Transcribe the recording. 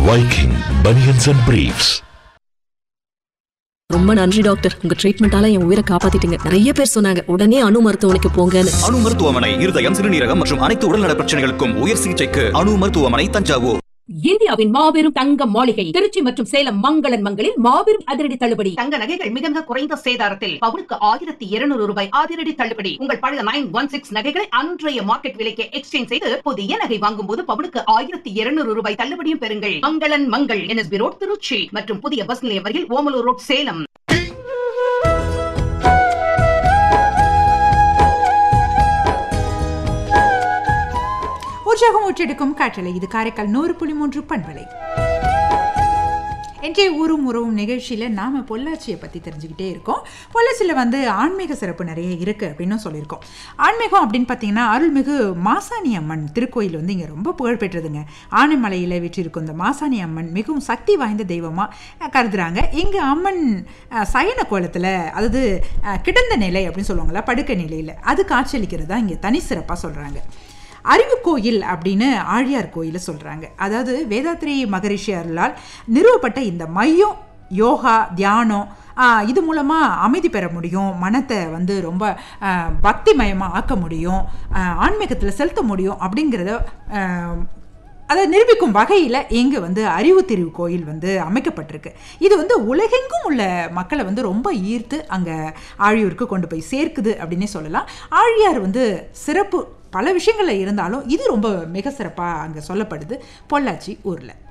Viking Bunions and Briefs. ரொம்ப நன்றி doctor உங்க ட்ரீட்மெண்டால என் உயிரை காப்பாத்திட்டீங்க நிறைய பேர் சொன்னாங்க உடனே அணு மருத்துவமனைக்கு போங்கன்னு அணு மருத்துவமனை இருதயம் சிறுநீரகம் மற்றும் அனைத்து உடல்நல பிரச்சனைகளுக்கும் உயர் சிகிச்சைக்கு அணு மருத்துவமனை தஞ்சாவூர் இந்தியாவின் மாபெரும் தங்க மாளிகை திருச்சி மற்றும் சேலம் மங்களன் மங்களில் மாபெரும் அதிரடி தள்ளுபடி தங்க நகைகள் மிக மிக குறைந்த சேதாரத்தில் பவுனுக்கு ஆயிரத்தி இருநூறு ரூபாய் அதிரடி தள்ளுபடி உங்கள் பழைய நைன் ஒன் சிக்ஸ் நகைகளை அன்றைய மார்க்கெட் விலைக்கு எக்ஸ்சேஞ்ச் செய்து புதிய நகை வாங்கும் போது பவுனுக்கு ஆயிரத்தி இருநூறு ரூபாய் தள்ளுபடியும் பெறுங்கள் மங்களன் மங்கள் என்எஸ்பி ரோட் திருச்சி மற்றும் புதிய பஸ் நிலையம் அருகில் ஓமலூர் ரோட் சேலம் உற்சாகம் ஊற்றெடுக்கும் காற்றலை இது காரைக்கால் நூறு புள்ளி மூன்று பண்பலை இன்றைய ஊரும் உறவும் நிகழ்ச்சியில் நாம் பொள்ளாச்சியை பற்றி தெரிஞ்சுக்கிட்டே இருக்கோம் பொள்ளாச்சியில் வந்து ஆன்மீக சிறப்பு நிறைய இருக்குது அப்படின்னு சொல்லியிருக்கோம் ஆன்மீகம் அப்படின்னு பார்த்தீங்கன்னா அருள்மிகு மாசாணி அம்மன் திருக்கோயில் வந்து இங்கே ரொம்ப புகழ்பெற்றதுங்க ஆனைமலையில் வீற்றிருக்கும் இந்த மாசாணி அம்மன் மிகவும் சக்தி வாய்ந்த தெய்வமாக கருதுறாங்க இங்கே அம்மன் அஹ், சயன கோலத்தில் அதாவது அஹ், கிடந்த நிலை அப்படின்னு சொல்லுவாங்கள்ல படுக்கை நிலையில் அது காட்சியளிக்கிறது தான் இங்கே தனி சிறப்பாக சொல்கிறாங்க அறிவு கோயில் அப்படின்னு ஆழியார் கோயில் சொல்கிறாங்க அதாவது வேதாத்ரி மகரிஷி அருளால் நிறுவப்பட்ட இந்த மையம் யோகா தியானம் ஆ, இது மூலமாக அமைதி பெற முடியும் மனத்தை வந்து ரொம்ப பக்திமயமாக ஆக்க முடியும் ஆன்மீகத்தில் செலுத்த முடியும் அப்படிங்கிறத ஆ, அதை நிரூபிக்கும் வகையில் இங்கே வந்து அறிவு திரிவு கோயில் வந்து அமைக்கப்பட்டிருக்கு இது வந்து உலகெங்கும் உள்ள மக்களை வந்து ரொம்ப ஈர்த்து அங்கே ஆழியூருக்கு கொண்டு போய் சேர்க்குது அப்படின்னே சொல்லலாம் ஆழியார் வந்து சிறப்பு பல விஷயங்களில் இருந்தாலும் இது ரொம்ப மிக சிறப்பாக அங்கே சொல்லப்படுது பொள்ளாச்சி ஊரில்